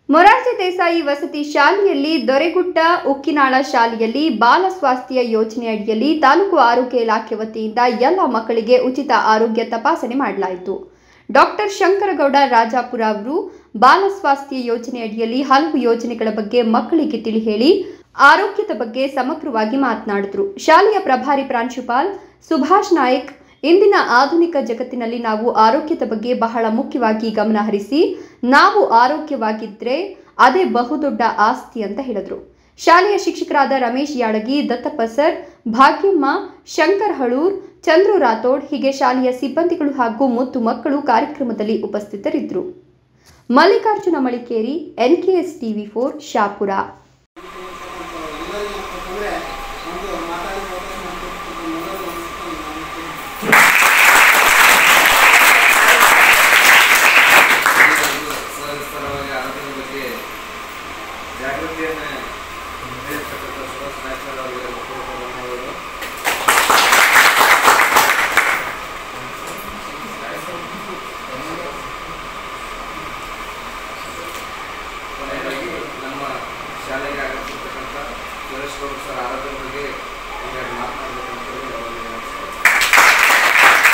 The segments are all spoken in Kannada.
ಮೊರಾರ್ಜಿ ದೇಸಾಯಿ ವಸತಿ ಶಾಲೆಯಲ್ಲಿ ದೊರೆಗುಡ್ಡ ಉಕ್ಕಿನಾಳ ಶಾಲೆಯಲ್ಲಿ ಬಾಲ ಸ್ವಾಸ್ಥ್ಯ ಯೋಜನೆ ಅಡಿಯಲ್ಲಿ ತಾಲೂಕು ಆರೋಗ್ಯ ಇಲಾಖೆ ವತಿಯಿಂದ ಎಲ್ಲ ಮಕ್ಕಳಿಗೆ ಉಚಿತ ಆರೋಗ್ಯ ತಪಾಸಣೆ ಮಾಡಲಾಯಿತು ಡಾಕ್ಟರ್ ಶಂಕರಗೌಡ ರಾಜಾಪುರ ಅವರು ಬಾಲ ಸ್ವಾಸ್ಥ್ಯ ಯೋಜನೆ ಅಡಿಯಲ್ಲಿ ಹಲವು ಯೋಜನೆಗಳ ಬಗ್ಗೆ ಮಕ್ಕಳಿಗೆ ತಿಳಿ ಹೇಳಿ ಆರೋಗ್ಯದ ಬಗ್ಗೆ ಸಮಗ್ರವಾಗಿ ಮಾತನಾಡಿದ್ರು ಶಾಲೆಯ ಪ್ರಭಾರಿ ಪ್ರಾಂಶುಪಾಲ್ ಸುಭಾಷ್ ನಾಯಕ್ ಇಂದಿನ ಆಧುನಿಕ ಜಗತ್ತಿನಲ್ಲಿ ನಾವು ಆರೋಗ್ಯದ ಬಗ್ಗೆ ಬಹಳ ಮುಖ್ಯವಾಗಿ ಗಮನ ಹರಿಸಿ ನಾವು ಆರೋಗ್ಯವಾಗಿದ್ದರೆ ಅದೇ ಬಹುದೊಡ್ಡ ಆಸ್ತಿ ಅಂತ ಹೇಳಿದ್ರು ಶಾಲೆಯ ಶಿಕ್ಷಕರಾದ ರಮೇಶ್ ಯಾಡಗಿ ದತ್ತಪ್ಪ ಸರ್ ಭಾಗ್ಯಮ್ಮ ಶಂಕರ್ ಹಳೂರ್ ಚಂದ್ರು ರಾಥೋಡ್ ಹೀಗೆ ಶಾಲೆಯ ಸಿಬ್ಬಂದಿಗಳು ಹಾಗೂ ಮುತ್ತು ಮಕ್ಕಳು ಕಾರ್ಯಕ್ರಮದಲ್ಲಿ ಉಪಸ್ಥಿತರಿದ್ದರು Mallikarjuna Malikeri NKS TV for Shapur ಎಲ್ಲರಿಗೂ ಅಂತಂದ್ರೆ ಒಂದು ಮಾತಾಡಿ ಅವಕಾಶ ಮಾಡಿಕೊಟ್ಟಿದ್ದು ಮೊದಲು ಸವಿಸ್ತರವಾಗಿ ಆರೋಗ್ಯದ ಬಗ್ಗೆ ಜಾಗೃತಿಯನ್ನು ನೀಡಿರ್ತಕ್ಕಂಥ ಸುಭಾಷ್ ನಾಯ್ಕ ಸರ್ ಅವರಿಗೆ ಮಕ್ಕಳು ಧನ್ಯವಾದಗಳು ಕೊನೆಯದಾಗಿ ನಮ್ಮ ಶಾಲೆಗೆ ಆಗಮಿಸಿರ್ತಕ್ಕಂಥ ಸುರೇಶ್ ಗೌಡ ಸರ್ ಆರೋಗ್ಯದ ಬಗ್ಗೆ ಒಂದೆರಡು ಮಾತನಾಡಬೇಕಂತ ಹೇಳಿ ಅವರಿಗೆ ನಮಸ್ಕಾರ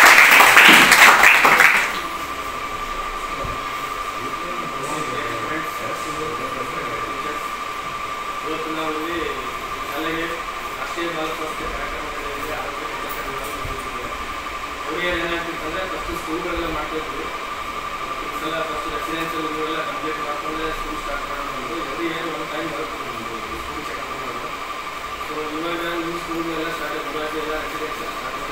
ಇವತ್ತು ನಾವು ಇಲ್ಲಿ ಶಾಲೆಗೆ ರಾಷ್ಟ್ರೀಯ ಬಾಲ ಸ್ವಾಸ್ಥ್ಯ ಕಾರ್ಯಕ್ರಮಗಳಲ್ಲಿ ಆರೋಗ್ಯ ತಪಾಸಣೆಗಳನ್ನು ನಡೆಸಿದ್ದೇವೆ ಅವ್ರಿಗೆ ಏನಾಗ್ತಿತ್ತಂದ್ರೆ ಫಸ್ಟ್ ಸ್ಕೂಲ್ಗಳೆಲ್ಲ ಮಾಡ್ತಿದ್ವಿ ಈ ಸಲ ಫಸ್ಟ್ ರೆಸಿಡೆನ್ಸಿಯಲ್ ಇವೆಲ್ಲ ಕಂಪ್ಲೀಟ್ ಮಾಡ್ಕೊಂಡ್ರೆ ಸ್ಕೂಲ್ ಸ್ಟಾರ್ಟ್ ಮಾಡೋದು ಎವ್ರಿ ಇಯರ್ ಒಂದು ಟೈಮ್ ಬರುತ್ತೆ ನಮ್ಮದು ಸ್ಕೂಲ್ ಚೆಕಪ್ ಮಾಡೋದು ಸೊ ಇವಾಗ ನಿಮ್ಮ ಸ್ಕೂಲ್ ಎಲ್ಲ ಸ್ಟಾರ್ಟ್ ಗುರುವಾರ ಎಲ್ಲ ರೆಸಿಡೆನ್ಸಿಯಲ್ ಸ್ಟಾರ್ಟ್